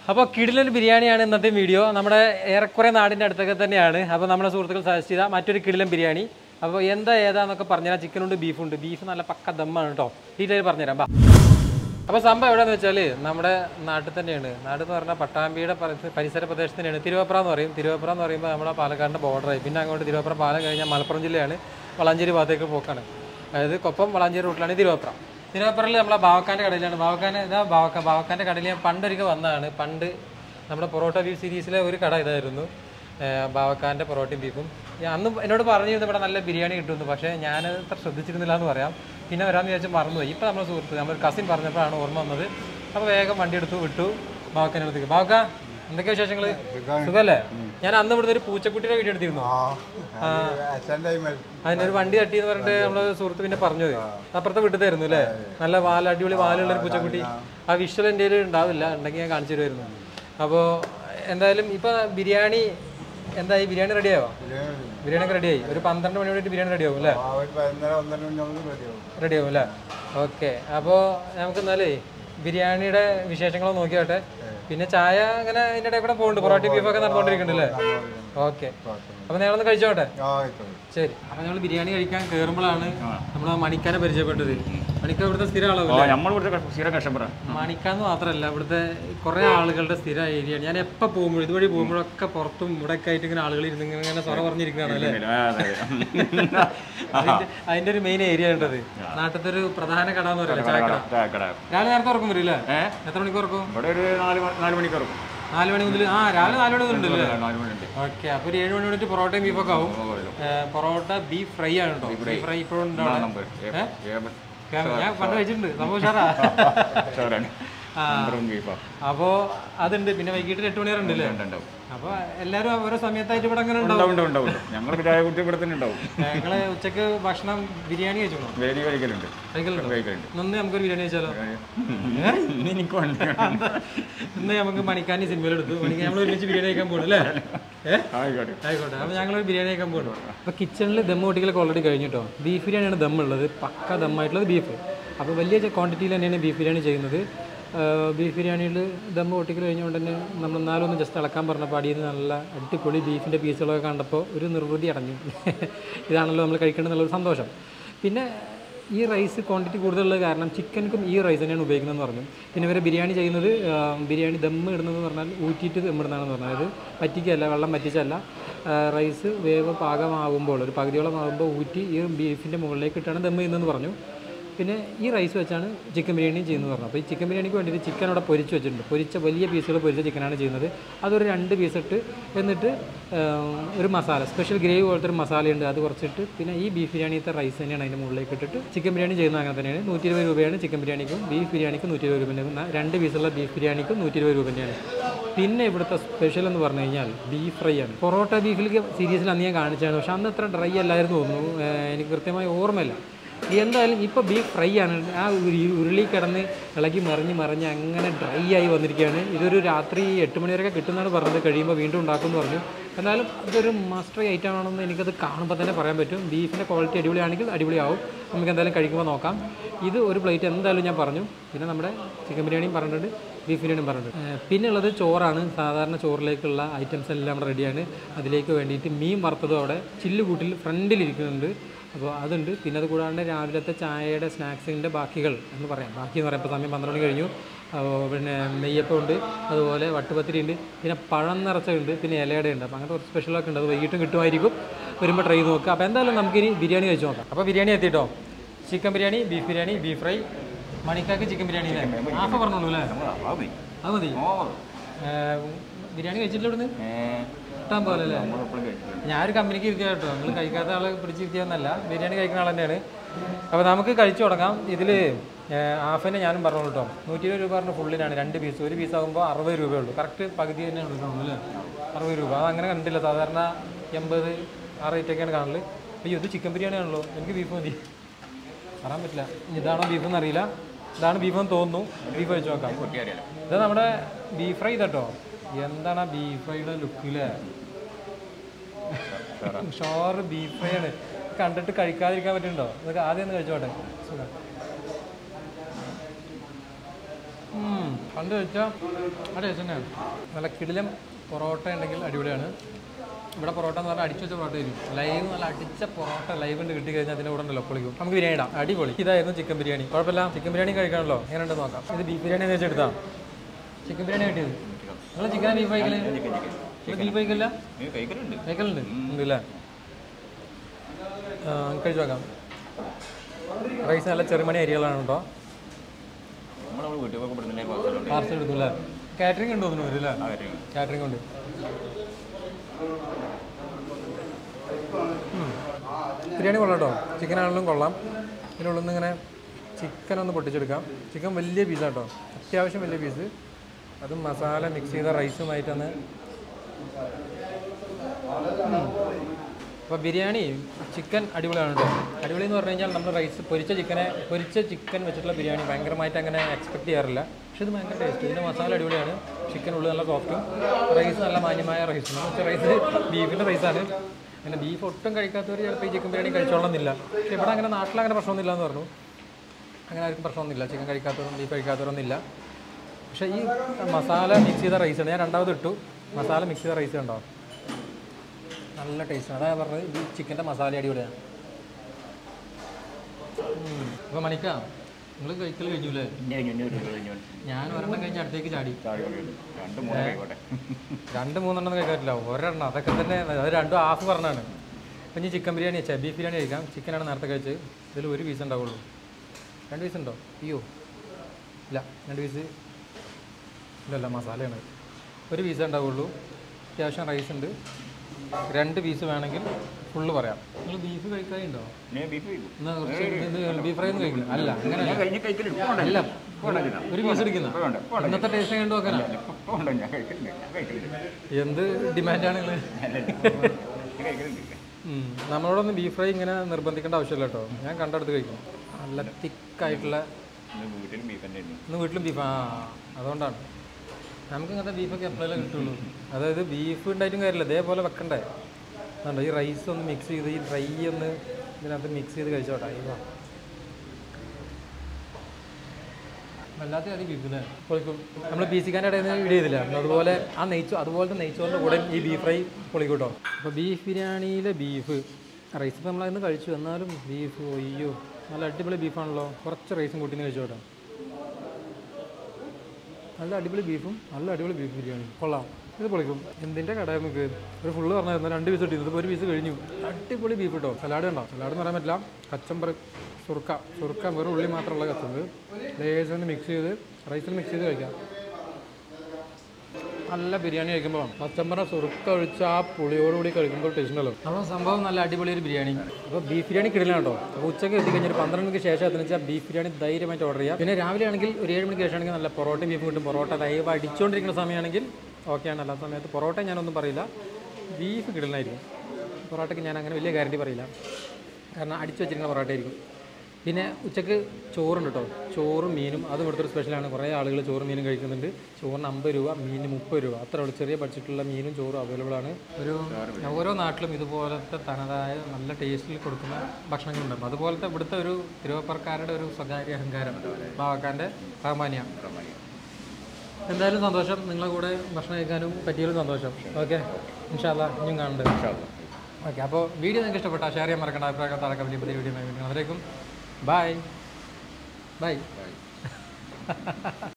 അപ്പോൾ കിടിലൊരു ബിരിയാണിയാണ് ഇന്നത്തെ വീഡിയോ നമ്മുടെ ഏറെക്കുറെ നാടിൻ്റെ അടുത്തൊക്കെ തന്നെയാണ് അപ്പോൾ നമ്മുടെ സുഹൃത്തുക്കൾ സജസ്റ്റ് ചെയ്ത മറ്റൊരു കിടിലൻ ബിരിയാണി അപ്പോൾ എന്താ ഏതാന്നൊക്കെ പറഞ്ഞുതരാം ചിക്കനുണ്ട് ബീഫുണ്ട് ബീഫ് നല്ല പക്ക ദമ്മാണ് കേട്ടോ ഡീറ്റെയിൽ പറഞ്ഞുതരാം ബാ അപ്പോൾ സംഭവം എവിടെയെന്ന് വെച്ചാൽ നമ്മുടെ നാട്ടിൽ തന്നെയാണ് നാട് എന്ന് പറഞ്ഞാൽ പട്ടാമ്പിയുടെ പരി- പരിസര പ്രദേശത്ത് തന്നെയാണ് തിരുവപ്ര എന്ന് പറയും തിരുവപ്ര എന്ന് പറയുമ്പോൾ നമ്മുടെ പാലക്കാടിൻ്റെ ബോർഡറായി പിന്നെ അങ്ങോട്ട് തിരുവപ്ര പാലം കഴിഞ്ഞാൽ മലപ്പുറം ജില്ലയാണ് വളാഞ്ചേരി ഭാഗത്തേക്ക് പോക്കാണ് അതായത് കൊപ്പം വളാഞ്ചേരി റൂട്ടിലാണ് തിരുവപ്ര തിരുവപ്രയിൽ നമ്മളെ ബാവക്കാൻ്റെ കടയിലാണ് ബാവക്കാൻ്റെ ഇതാ ബാവക്ക ബാവക്കാൻ്റെ കടയിൽ ഞാൻ പണ്ടൊരിക്കൽ വന്നതാണ് പണ്ട് നമ്മുടെ പൊറോട്ട ബീഫ് സീരീസിലെ ഒരു കട ഇതായിരുന്നു ഏഹ് ബാവക്കാൻ്റെ പൊറോട്ടയും ബീഫും ഞാൻ അന്ന് എന്നോട് പറഞ്ഞിരുന്നു ഇവിടെ നല്ല ബിരിയാണി കിട്ടുമെന്ന് പക്ഷേ ഞാൻ അത്ര ശ്രദ്ധിച്ചിരുന്നില്ല എന്ന് പറയാം പിന്നെ വരാമെന്ന് വിചാരിച്ച് മറന്നുപോയി ഇപ്പോൾ നമ്മുടെ സുഹൃത്ത് നമ്മുടെ കസിൻ പറഞ്ഞപ്പോഴാണ് ഓർമ്മ വന്നത് അപ്പോൾ വേഗം വണ്ടി എടുത്തു വിട്ടു ബാവക്കാൻ്റെ അടുത്തേക്ക് ബാവക്ക എന്തൊക്കെയാ വിശേഷങ്ങൾ സുഖമല്ലേ ഞാൻ അന്ന് ഇവിടുന്ന് ഒരു പൂച്ചക്കുട്ടിയുടെ വീഡിയോ എടുത്തിരുന്നു ആ അതിന്റെ ഒരു വണ്ടി തട്ടി എന്ന് പറഞ്ഞിട്ട് നമ്മള് സുഹൃത്ത് പിന്നെ പറഞ്ഞത് അപ്പുറത്തെ വീട്ടിൽ തരുന്നു അല്ലേ നല്ല വാൽ അടിപൊളി വാലുള്ള ഒരു പൂച്ചക്കുട്ടി ആ വിഷ്വൽ എൻ്റെ കയ്യിൽ ഉണ്ടാവില്ല ഉണ്ടെങ്കിൽ ഞാൻ കാണിച്ചു തരുമായിരുന്നു അപ്പോൾ എന്തായാലും ഇപ്പൊ ബിരിയാണി എന്തായി ബിരിയാണി റെഡിയാവോ ബിരിയാണി ഒക്കെ റെഡിയായി ഒരു പന്ത്രണ്ട് മണി വേണ്ടിയിട്ട് ബിരിയാണി റെഡിയാവും അല്ലേ റെഡിയാവും അല്ലേ ഓക്കെ അപ്പോൾ നമുക്ക് എന്നാലേ ബിരിയാണിയുടെ വിശേഷങ്ങൾ നോക്കിയാട്ടെ പിന്നെ ചായ അങ്ങനെ അതിൻ്റെ ഇടയിൽ കൂടെ പോകുന്നുണ്ട് പൊറോട്ടി ബീഫൊക്കെ നടന്നുകൊണ്ടിരിക്കുന്നുണ്ട് അല്ലേ ഓക്കെ അപ്പോൾ ഞങ്ങളൊന്ന് കഴിച്ചോട്ടെ ശരി അപ്പൊ ഞങ്ങൾ ബിരിയാണി കഴിക്കാൻ കയറുമ്പോഴാണ് നമ്മൾ മണിക്കാനെ പരിചയപ്പെട്ടത് മണിക്ക ഇവിടുത്തെ സ്ഥിരം ആളാവും ഓ നമ്മൾ ഇവിടുത്തെ സ്ഥിരം കഷ്ടപ്പെടാം മണിക്കാന്ന് മാത്രമല്ല ഇവിടുത്തെ കുറെ ആളുകളുടെ സ്ഥിര ഏരിയ ഞാൻ എപ്പോ പോകുമ്പോഴും ഇതുവഴി പോകുമ്പോഴൊക്കെ പുറത്തും ഇവിടെ ഒക്കെ ആയിട്ട് ഇങ്ങനെ ആളുകൾ ഇരുന്ന് ഇങ്ങനെ ഇങ്ങനെ സ്വറ പറഞ്ഞിരിക്കുകയാണ് അല്ലേ അതിന്റെ അതിന്റെ ഒരു മെയിൻ ഏരിയ ഉണ്ടത് നാട്ടിലത്തെ ഒരു പ്രധാന കട എന്ന് പറയില്ല ചായക്കട രാവിലെ നേരത്തെ ഉറക്കം വരില്ല എത്ര മണിക്ക് ഉറക്കും ഇവിടെ ഒരു നാല് മ- നാല് മണിക്ക് ഇറക്കും നാല് മണി മുതൽ ആ രാവിലെ നാല് മണി മുതൽ ഉണ്ടല്ലേ നാല് മണിയുണ്ട് ഓക്കെ അപ്പൊ ഒരു ഏഴ് മണി തൊട്ട് പൊറോട്ടയും ബീഫൊക്കെ ആവും ഏ, പൊറോട്ട ബീഫ് ഫ്രൈ ആണ് കേട്ടോ ബീഫ് ഫ്രൈ ഇപ്പോഴും ഉണ്ടാവും നമ്പർ ഞാൻ പണ്ട് കഴിച്ചിട്ടുണ്ട് സംഭവം ഉഷാറാ ചോറാണ് ആ. നമ്പറും ബീഫാ അപ്പോ അതുണ്ട് പിന്നെ വൈകിട്ട് ഒരു എട്ട് മണി വരെ ഉണ്ട് അല്ലേ ഉണ്ടാവും അപ്പൊ എല്ലാരും ഓരോ സമയത്തായിട്ട് ഇവിടെ അങ്ങനെ ഉണ്ടാവും ഉണ്ടാവും ഉണ്ടാവും ഉണ്ടാവും ഞങ്ങൾ ചായ കുട്ടി ഇവിടെ തന്നെ ഉണ്ടാവും ഞങ്ങള് ഉച്ചക്ക് ഭക്ഷണം ബിരിയാണി കഴിച്ചോളൂ ബിരിയാണി കഴിക്കലുണ്ട് കഴിക്കലുണ്ടോ കഴിക്കലുണ്ട് ഇന്ന് നമുക്കൊരു ബിരിയാണി കഴിച്ചാലോ ഇന്ന് എനിക്ക് വേണ്ടി ഇന്ന് നമുക്ക് മണിക്കാനി സിനിമയിൽ എടുത്തു മണിക്കാൻ നമ്മൾ ഒരുമിച്ച് ബിരിയാണി കഴിക്കാൻ പോകണം അല്ലേ ഏഹ് ആയിക്കോട്ടെ ആയിക്കോട്ടെ അപ്പോൾ ഞങ്ങൾ ബിരിയാണി കഴിക്കാൻ പോകുന്നു അപ്പോൾ കിച്ചണിൽ ദം ഓട്ടിക്കലൊക്കെ ഓൾറെഡി കഴിഞ്ഞിട്ടോ ബീഫ് ബിരിയാണിയാണ് ദം ഉള്ളത് പക്ക ദമ്മായിട്ടുള്ളത് ബീഫ് അപ്പോൾ വലിയ ക്വാണ്ടിറ്റിയിൽ തന്നെയാണ് ബീഫ് ബിരിയാണി ചെയ്യുന്നത് ബീഫ് ബിരിയാണിയിൽ ദം ഓട്ടിക്കൽ കഴിഞ്ഞുകൊണ്ട് തന്നെ നമ്മൾ എന്നാലും ഒന്ന് ജസ്റ്റ് ഇളക്കാൻ പറഞ്ഞപ്പോൾ അടിയിൽ നിന്ന് നല്ല അടിപൊളി ബീഫിൻ്റെ പീസുകളൊക്കെ കണ്ടപ്പോൾ ഒരു നിർവൃതി അടഞ്ഞു ഇതാണല്ലോ നമ്മൾ കഴിക്കേണ്ടത് എന്നുള്ളൊരു സന്തോഷം പിന്നെ ഈ റൈസ് ക്വാണ്ടിറ്റി കൂടുതലുള്ളത് കാരണം ചിക്കൻക്കും ഈ റൈസ് തന്നെയാണ് ഉപയോഗിക്കുന്നതെന്ന് പറഞ്ഞു പിന്നെ ഇവരെ ബിരിയാണി ചെയ്യുന്നത് ആ, ബിരിയാണി ദമ്മ് ഇടുന്നതെന്ന് പറഞ്ഞാൽ ഊറ്റിയിട്ട് ദമ്മിടുന്നതാണെന്ന് പറഞ്ഞത് അതായത് പറ്റിക്കല്ല വെള്ളം പറ്റിച്ചല്ല ആ, റൈസ് വേവ് പാകമാകുമ്പോൾ ഒരു പകുതിയോളം ആകുമ്പോൾ ഊറ്റി ഈ ബീഫിൻ്റെ മുകളിലേക്ക് ഇട്ടാണ് ദമ്മ് ചെയ്യുന്നതെന്ന് പറഞ്ഞു പിന്നെ ഈ റൈസ് വെച്ചാണ് ചിക്കൻ ബിരിയാണി ചെയ്യുന്നത് പറഞ്ഞു അപ്പോൾ ഈ ചിക്കൻ ബിരിയാണിക്ക് വേണ്ടിയിട്ട് ചിക്കൻ അവിടെ പൊരിച്ച് വെച്ചിട്ടുണ്ട് പൊരിച്ച വലിയ പീസുകൾ പൊരിച്ച ചിക്കനാണ് ചെയ്യുന്നത് അതൊരു രണ്ട് പീസ് ഇട്ട് എന്നിട്ട് ആ, ഒരു മസാല സ്പെഷ്യൽ ഗ്രേവി പോലത്തെ ഒരു മസാലയുണ്ട് അത് കുറച്ചിട്ട് പിന്നെ ഈ ബീഫ് ബിരിയാണിത്തെ റൈസ് തന്നെയാണ് അതിൻ്റെ മുകളിലേക്ക് ഇട്ടിട്ട് ചിക്കൻ ബിരിയാണി ചെയ്യുന്നത് അങ്ങനെ തന്നെയാണ് നൂറ്റി ഇരുപത് രൂപയാണ് ചിക്കൻ ബിരിയാണിക്കും ബീഫ് ബിരിയാണിക്കും നൂറ്റി ഇരുപത് രൂപ രണ്ട് പീസുള്ള ബീഫ് ബിരിയാണിക്കും നൂറ്റി ഇരുപത് രൂപ തന്നെയാണ് പിന്നെ ഇവിടുത്തെ സ്പെഷ്യൽ എന്ന് പറഞ്ഞു കഴിഞ്ഞാൽ ബീഫ് ഫ്രൈ ആണ് പൊറോട്ട ബീഫിലേക്ക് സീരീസിൽ അന്ന് ഞാൻ കാണിച്ചാണ് പക്ഷെ അന്ന് അത്ര ഡ്രൈ അല്ലായിരുന്നു തോന്നുന്നു ആ, എനിക്ക് കൃത്യമായി ഓർമ്മയില്ല എന്തായാലും ഇപ്പോൾ ബീഫ് ഫ്രൈ ആണ് ആ ഉരു- ഉരുളി കിടന്ന് ഇളകി മറിഞ്ഞ് മറിഞ്ഞ് അങ്ങനെ ഡ്രൈ ആയി വന്നിരിക്കുകയാണ് ഇതൊരു രാത്രി എട്ട് മണി വരെയൊക്കെ കിട്ടുന്നതാണ് പറഞ്ഞത് കഴിയുമ്പോൾ വീണ്ടും ഉണ്ടാക്കുമെന്ന് പറഞ്ഞു എന്നാലും ഇതൊരു മസ്റ്റർ ഐറ്റം ആണെന്ന് എനിക്കത് കാണുമ്പോൾ തന്നെ പറയാൻ പറ്റും ബീഫിൻ്റെ ക്വാളിറ്റി അടിപൊളിയാണെങ്കിൽ അടിപൊളിയാവും നമുക്ക് എന്തായാലും കഴിക്കുമ്പോൾ നോക്കാം ഇത് ഒരു പ്ലേറ്റ് എന്തായാലും ഞാൻ പറഞ്ഞു പിന്നെ നമ്മുടെ ചിക്കൻ ബിരിയാണിയും പറഞ്ഞിട്ടുണ്ട് ബീഫ് ബിരിയാണിയും പറഞ്ഞിട്ടുണ്ട് ഏഹ് പിന്നെ ഉള്ളത് ചോറാണ് സാധാരണ ചോറിലേക്കുള്ള ഐറ്റംസ് എല്ലാം നമ്മുടെ റെഡിയാണ് അതിലേക്ക് വേണ്ടിയിട്ട് മീൻ വറുത്തതും അവിടെ ചില്ലുകൂട്ടിൽ ഫ്രണ്ടിലിരിക്കുന്നുണ്ട് അപ്പോൾ അതുണ്ട് പിന്നെ അത് കൂടാണ്ട് രാവിലത്തെ ചായയുടെ സ്നാക്സിൻ്റെ ബാക്കികൾ എന്ന് പറയാം ബാക്കി എന്ന് പറയാം ഇപ്പോൾ സമയം പന്ത്രണ്ട് മണി കഴിഞ്ഞു അപ്പോൾ പിന്നെ നെയ്യപ്പം ഉണ്ട് അതുപോലെ വട്ടുപത്തിരി ഉണ്ട് പിന്നെ പഴം നിറച്ചുണ്ട് പിന്നെ ഇലയുടെ ഉണ്ട് അപ്പോൾ അങ്ങനത്തെ കുറച്ച് സ്പെഷ്യലൊക്കെ ഉണ്ട് അത് വൈകിട്ടും കിട്ടുമായിരിക്കും വരുമ്പോൾ ട്രൈ ചെയ്ത് നോക്കുക അപ്പോൾ എന്തായാലും നമുക്കിനി ബിരിയാണി കഴിച്ച് നോക്കാം അപ്പോൾ ബിരിയാണി എത്തിയിട്ടോ chicken biryani beef biryani beef fry മണിക്കാക്ക് ചിക്കൻ ബിരിയാണി അല്ലേ ഹാഫ് പറഞ്ഞോളൂ അല്ലേ അത് മതി ഏഹ്, ബിരിയാണി കഴിച്ചിട്ടില്ല ഇവിടുന്ന് ഇഷ്ടം പോലെ അല്ലേ നമ്മളെപ്പോഴും കഴിക്കും ഞാൻ ഒരു കമ്പനിക്ക് ഇരിക്കുക കേട്ടോ നിങ്ങൾ കഴിക്കാത്ത ആളെ പിടിച്ചിരിക്കുകയെന്നല്ല ബിരിയാണി കഴിക്കുന്ന ആൾ തന്നെയാണ് അപ്പോൾ നമുക്ക് കഴിച്ചു തുടങ്ങാം ഇതിൽ ഹാഫിന് ഞാനും പറഞ്ഞോളൂ കേട്ടോ നൂറ്റി ഇരുപത് രൂപ പറഞ്ഞ ഫുള്ളിനാണ് രണ്ട് പീസ് ഒരു പീസ് ആകുമ്പോൾ അറുപത് രൂപയേ ഉള്ളൂ കറക്റ്റ് പകുതി തന്നെ എടുക്കണം അല്ലേ അറുപത് രൂപ അത് അങ്ങനെ കണ്ടില്ല സാധാരണ എൺപത് ആ റേറ്റൊക്കെയാണ് കാണല് അയ്യോ ഇത് ചിക്കൻ ബിരിയാണി ആണല്ലോ എനിക്ക് ബീഫ് മതി പറയാൻ പറ്റില്ല ഇതാണോ ബീഫ് എന്ന് അറിയില്ല ഇതാണ് ബീഫ് എന്ന് തോന്നുന്നു ബീഫ് കഴിച്ചു നോക്കാം പൊട്ടിയറിയാലോ ഇത് നമ്മുടെ ബീഫ് ഫ്രൈ ഇതട്ടോ എന്താണ് ആ ബീഫ് ഫ്രൈയുടെ ലുക്കില്ലേ ഷോറ് ബീഫ് ഫ്രൈ ആണ് കണ്ടിട്ട് കഴിക്കാതിരിക്കാൻ പറ്റുന്നുണ്ടോ നിങ്ങൾക്ക് ആദ്യം ഒന്ന് കഴിച്ചോട്ടെ സുഖം ഉം, പണ്ട് കഴിച്ചാൽ ആ ടേസ്റ്റ് തന്നെയാണ് നല്ല കിടിലം പൊറോട്ട ഉണ്ടെങ്കിൽ അടിപൊളിയാണ് ഇവിടെ പൊറോട്ട എന്ന് പറഞ്ഞാൽ അടിച്ചു വെച്ച പൊറോട്ട വരും ലൈവ് നല്ല അടിച്ച പൊറോട്ട ലൈവ് ഉണ്ട് കിട്ടി കഴിഞ്ഞാൽ അതിൻ്റെ കൂടെ ഉണ്ടല്ലോ പൊളിക്കും നമുക്ക് ബിരിയാണി ഇടാം അടിപൊളി ഇതായിരുന്നു ചിക്കൻ ബിരിയാണി കുഴപ്പമില്ല ചിക്കൻ ബിരിയാണി കഴിക്കണമല്ലോ എങ്ങനെ ഉണ്ട് നോക്കാം ഇത് ബീഫ് ബിരിയാണി എന്ന് വെച്ചെടുത്താം ചിക്കൻ ബിരിയാണി കിട്ടിയത് നിങ്ങൾ ചിക്കൻ ബീഫ് കഴിക്കല് ചിക്കൻ ചിക്കൻ നിങ്ങൾ ബീഫ് കഴിക്കില്ല നീ കഴിക്കലുണ്ട് കഴിക്കലുണ്ട് ഉണ്ട് അല്ലേ ആ, കഴിച്ചു നോക്കാം റൈസ് നല്ല ചെറുമണി അരികളാണ് കേട്ടോ നമ്മളവിടെ വീട്ടിൽ പോയി കൊടുത്തിട്ടുണ്ടെങ്കിൽ കുറച്ചുണ്ട് പാർസൽ എടുത്തു അല്ലേ കാറ്ററിംഗ് ഉണ്ട് തോന്നുന്നു വരും അല്ലേ ആ കാര്യം കാറ്ററിംഗ് ഉണ്ട് ഉം. ബിരിയാണി കൊള്ളാം കേട്ടോ ചിക്കൻ ആണെങ്കിലും കൊള്ളാം ഇതിൻ്റെ ഉള്ളിൽ നിന്ന് ഇങ്ങനെ ചിക്കൻ ഒന്ന് പൊട്ടിച്ചെടുക്കാം ചിക്കൻ വലിയ പീസാണ് കേട്ടോ അത്യാവശ്യം വലിയ പീസ് അതും മസാല മിക്സ് ചെയ്ത റൈസുമായിട്ടാണ് അപ്പോൾ ബിരിയാണി ചിക്കൻ അടിപൊളിയാണ് കേട്ടോ അടിപൊളി എന്ന് പറഞ്ഞു കഴിഞ്ഞാൽ നമ്മൾ റൈസ് പൊരിച്ച ചിക്കനെ പൊരിച്ച ചിക്കൻ വെച്ചിട്ടുള്ള ബിരിയാണി ഭയങ്കരമായിട്ട് അങ്ങനെ എക്സ്പെക്ട് ചെയ്യാറില്ല പക്ഷെ ഇത് ഭയങ്കര ടേസ്റ്റ് ഇതിൻ്റെ മസാല അടിപൊളിയാണ് ചിക്കൻ ഉള്ളിൽ നല്ല സോഫ്റ്റും റൈസ് നല്ല മാന്യമായ റൈസും പക്ഷേ റൈസ് ബീഫിൻ്റെ റൈസാണ് അങ്ങനെ ബീഫ് ഒട്ടും കഴിക്കാത്തവർ ചിലപ്പോൾ ഈ ചിക്കൻ ബിരിയാണി കഴിച്ചോളന്നില്ല പക്ഷേ ഇവിടെ അങ്ങനെ നാട്ടിൽ അങ്ങനെ പ്രശ്നമൊന്നുമില്ല എന്ന് പറഞ്ഞു അങ്ങനെ ആർക്കും പ്രശ്നമൊന്നുമില്ല ചിക്കൻ കഴിക്കാത്തവരും ബീഫ് കഴിക്കാത്തവരൊന്നും ഇല്ല പക്ഷേ ഈ മസാല മിക്സ് ചെയ്ത റൈസാണ് ഞാൻ രണ്ടാമത് ഇട്ടു മസാല മിക്സ് ചെയ്ത റൈസ് ഉണ്ടോ നല്ല ടേസ്റ്റ് അതാ ഞാൻ പറഞ്ഞത് ഇത് ചിക്കൻ്റെ മസാല അടിപൊളിയാണ് അപ്പോൾ മണിക്ക നിങ്ങൾ കഴിക്കൽ കഴിഞ്ഞു അല്ലേ ഇനി കഴിഞ്ഞു ഇനി ഒരു കഴിഞ്ഞു ഞാൻ ഒരെണ്ണം കഴിഞ്ഞ് അടുത്തേക്ക് ചാടി ചാടി കളിയുണ്ട് രണ്ട് മൂന്ന് കഴിക്കോട്ടെ രണ്ട് മൂന്നെണ്ണം കഴിക്കാറില്ല ഒരെണ്ണം അതൊക്കെ തന്നെ അത് രണ്ടും ഹാഫ് പറഞ്ഞാണ് അപ്പം ഇനി ചിക്കൻ ബിരിയാണി വെച്ചാൽ ബീഫ് ബിരിയാണി കഴിക്കാം ചിക്കനാണ് നേരത്തെ കഴിച്ചത് ഇതിൽ ഒരു പീസ് ഉണ്ടാവുള്ളൂ രണ്ട് പീസ് ഉണ്ടോ അയ്യോ ഇല്ല രണ്ട് പീസ് ഇല്ലല്ല മസാലയാണ് ഒരു പീസേ ഉണ്ടാവുള്ളൂ അത്യാവശ്യം റൈസ് ഉണ്ട് രണ്ട് പീസ് വേണമെങ്കിൽ ഫുള്ള് പറയാം നിങ്ങൾ ബീഫ് കഴിക്കാറുണ്ടോ നീ ബീഫ് കഴിക്കും എന്നാൽ കുറച്ച് ഇത് ബീഫ് ഫ്രൈ ഒന്നും കഴിക്കില്ല അല്ല അങ്ങനെ ഞാൻ കഴിഞ്ഞ് കഴിക്കലുണ്ട് ഇപ്പൊ അല്ല വേണ്ട ഒരു പീസ് എടുക്കുന്ന ഇപ്പൊ വേണ്ട ഇപ്പൊ വേണ്ട ഇന്നത്തെ ടേസ്റ്റ് കണ്ടു നോക്കാനാ ഇപ്പൊ വേണ്ട ഞാൻ കഴിക്കലുണ്ട് ഞാൻ കഴിക്കലുണ്ട് എന്ത് ഡിമാൻഡാണ് നിങ്ങൾ അല്ല ഞാൻ കഴിക്കലുണ്ട് ഉം. നമ്മളോടൊന്നും ബീഫ് ഫ്രൈ ഇങ്ങനെ നിർബന്ധിക്കേണ്ട ആവശ്യമില്ല കേട്ടോ ഞാൻ കണ്ടെടുത്ത് കഴിക്കും നല്ല തിക്കായിട്ടുള്ള ഇന്ന് വീട്ടിൽ ബീഫ് തന്നെ ഉണ്ട് ഇന്ന് വീട്ടിലും ബീഫ് ആ അതുകൊണ്ടാണ് നമുക്ക് ഇങ്ങനത്തെ ബീഫൊക്കെ എപ്പോഴെല്ലാം കിട്ടുള്ളൂ അതായത് ബീഫ് ഉണ്ടായിട്ടും കാര്യമില്ല ഇതേപോലെ വെക്കണ്ടേ അതുകൊണ്ട് ഈ റൈസ് ഒന്ന് മിക്സ് ചെയ്ത് ഈ ഡ്രൈ ഒന്ന് ഇതിനകത്ത് മിക്സ് ചെയ്ത് കഴിച്ചോട്ടെ അയ്യോ വല്ലാത്ത അതി ബീഫ് അല്ലേ പൊളിക്കും നമ്മൾ പി സിക്കാൻ്റെ ഇടയിൽ നിന്ന് വീഡിയോ ചെയ്തില്ല അതുപോലെ ആ നെയ്ച്ചോ അതുപോലത്തെ നെയ്ച്ചോറിൻ്റെ കൂടെ ഈ ബീഫ് ഫ്രൈ പൊളിക്കും കേട്ടോ അപ്പോൾ ബീഫ് ബിരിയാണിയിലെ ബീഫ് റൈസ് ഇപ്പോൾ നമ്മളതിന് കഴിച്ചു എന്നാലും ബീഫ് അയ്യോ നല്ല അടിപൊളി ബീഫാണല്ലോ കുറച്ച് റൈസും കൂട്ടിന്ന് കഴിച്ചോട്ടെ നല്ല അടിപൊളി ബീഫും നല്ല അടിപൊളി ബീഫ് ബിരിയാണി കൊള്ളാം ഇത് പൊളിക്കും എന്തിൻ്റെ കട നമുക്ക് ഒരു ഫുള്ള് പറഞ്ഞായിരുന്നു രണ്ട് പീസ് കിട്ടിയത് ഇപ്പോൾ ഒരു പീസ് കഴിഞ്ഞു അടിപൊളി ബീഫ് കേട്ടോ സലാഡ് ഉണ്ടോ സലാഡ് എന്ന് പറയാൻ പറ്റില്ല കച്ചമ്പർ സുർക്ക സുർക്ക വെറും ഉള്ളി മാത്രമുള്ള കച്ചമ്പ് ലേസ് ഒന്ന് മിക്സ് ചെയ്ത് റൈസിൽ മിക്സ് ചെയ്ത് കഴിക്കാം നല്ല ബിരിയാണി കഴിക്കുമ്പോൾ കച്ചമ്പറ സുറുക്ക ഒഴിച്ച് ആ പുളിയോടുകൂടി കഴിക്കുമ്പോൾ ടേസ്റ്റ് ഉണ്ടല്ലോ അപ്പോൾ സംഭവം നല്ല അടിപൊളി ഒരു ബിരിയാണി അപ്പോൾ ബീഫ് ബിരിയാണി കിടലാണ് കേട്ടോ അപ്പോൾ ഉച്ചയ്ക്ക് എത്തിക്കഴിഞ്ഞാൽ ഒരു പന്ത്രണ്ട് മണിക്ക് ശേഷം എത്തുന്ന വെച്ചാൽ ബീഫ് ബിരിയാണി ധൈര്യമായിട്ട് ഓർഡർ ചെയ്യാം പിന്നെ രാവിലെ ആണെങ്കിൽ ഒരു ഏഴ് മണിക്ക് ശേഷമാണെങ്കിൽ നല്ല പൊറോട്ട ബീഫ് കിട്ടും പൊറോട്ട ലൈവ് അടിച്ചുകൊണ്ടിരിക്കുന്ന സമയമാണെങ്കിൽ ഓക്കെയാണ് അല്ലാത്ത സമയത്ത് പൊറോട്ട ഞാനൊന്നും പറയില്ല ബീഫ് കിടലായിരിക്കും പൊറോട്ടയ്ക്ക് ഞാൻ അങ്ങനെ വലിയ ഗ്യാരണ്ടി പറയില്ല കാരണം അടിച്ചു വെച്ചിരിക്കുന്ന പൊറോട്ട ആയിരിക്കും പിന്നെ ഉച്ചക്ക് ചോറുണ്ട് കേട്ടോ ചോറും മീനും അതും ഇവിടുത്തെ ഒരു സ്പെഷ്യലാണ് കുറേ ആളുകൾ ചോറും മീനും കഴിക്കുന്നുണ്ട് ചോറിന് അമ്പത് രൂപ മീനിന് മുപ്പത് രൂപ അത്ര ഉള്ളൂ ചെറിയ ബഡ്ജറ്റുള്ള മീനും ചോറും അവൈലബിൾ ആണ് ഒരു ഓരോ നാട്ടിലും ഇതുപോലത്തെ തനതായ നല്ല ടേസ്റ്റിൽ കൊടുക്കുന്ന ഭക്ഷണങ്ങളുണ്ട് അതുപോലത്തെ ഇവിടുത്തെ ഒരു തിരുവപ്പറക്കാരുടെ ഒരു സ്വകാര്യ അഹങ്കാരം ബാവക്കാരൻ്റെ സാമാന്യ എന്തായാലും സന്തോഷം നിങ്ങളെ കൂടെ ഭക്ഷണം കഴിക്കാനും പറ്റിയൊരു സന്തോഷം ഓക്കെ ഇൻഷാല്ല ഇനിയും കാണുന്നുണ്ട് ഓക്കെ അപ്പോൾ വീഡിയോ നിങ്ങൾക്ക് ഇഷ്ടപ്പെട്ടാൽ ഷെയർ ചെയ്യാൻ മറക്കണ്ട അഭിപ്രായം താഴെ വലിയ പുതിയ വീഡിയോ അതിലേക്കും ബൈ ബൈ